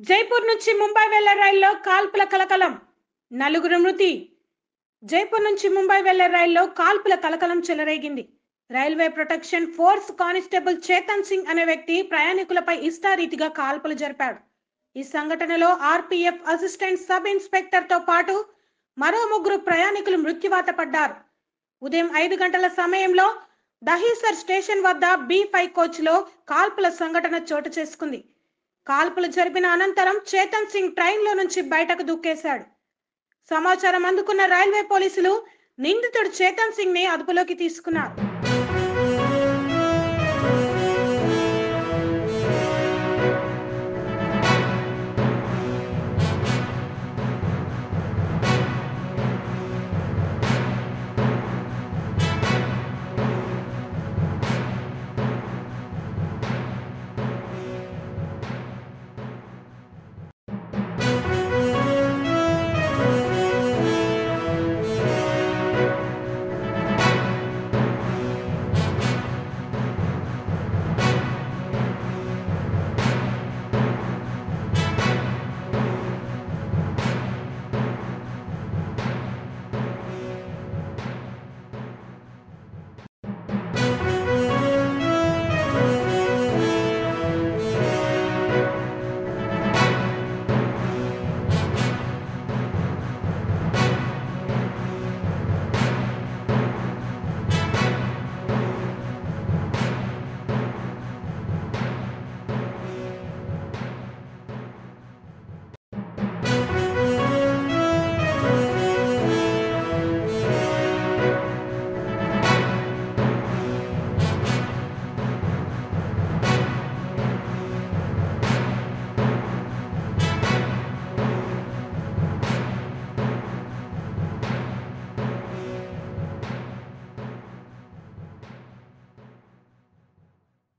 జైపూర్ నుంచి ముంబై వెళ్లే రైల్లో కాల్పుల కలకలం నలుగురు మృతి జైపూర్ నుంచి ముంబై వెళ్లే రైల్లో కాల్పుల కలకలం చెలరేగింది railway protection force constable Chetan Singh అనే వ్యక్తి ప్రయాణికులపై ఇష్టారీతిగా కాల్పులు జరిపాడు ఈ సంఘటనలో ఆర్పీఎఫ్ అసిస్టెంట్ సబ్ ఇన్స్పెక్టర్ తో పాటు మరో ముగ్గురు ప్రయాణికులు మృత్యువాత పడ్డారు ఉదయం ఐదు గంటల సమయంలో దహీసర్ స్టేషన్ వద్ద బి ఫైవ్ కోచ్ లో కాల్పుల సంఘటన చోటు చేసుకుంది కాల్పులు జరిపిన అనంతరం చేతన్ సింగ్ ట్రైన్ లో నుంచి బయటకు దూకేశాడు సమాచారం అందుకున్న రైల్వే పోలీసులు నిందితుడు చేతన్ సింగ్ ని అదుపులోకి తీసుకున్నారు